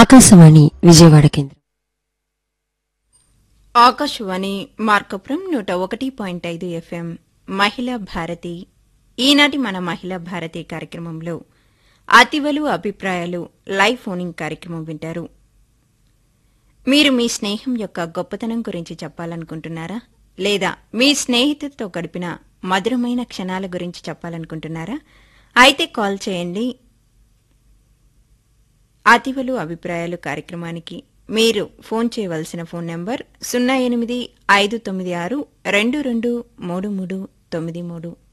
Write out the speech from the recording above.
ఆకాశవాణి విజయవాడ కేంద్రం ఆకాశవాణి మార్కపురం నూట ఒకటి పాయింట్ ఐదు ఎఫ్ఎం మహిళా భారతి ఈనాటి మన మహిళా భారతి కార్యక్రమంలో అతివలు అభిప్రాయాలు లైవ్ ఫోనింగ్ కార్యక్రమం వింటారు మీరు మీ స్నేహం యొక్క గొప్పతనం గురించి చెప్పాలనుకుంటున్నారా లేదా మీ స్నేహితుడితో గడిపిన మధురమైన క్షణాల గురించి చెప్పాలనుకుంటున్నారా అయితే కాల్ చేయండి అతివలు అభిప్రాయాలు కార్యక్రమానికి మీరు ఫోన్ చేయవలసిన ఫోన్ నంబర్ సున్నా ఎనిమిది ఐదు తొమ్మిది ఆరు రెండు రెండు మూడు మూడు తొమ్మిది మూడు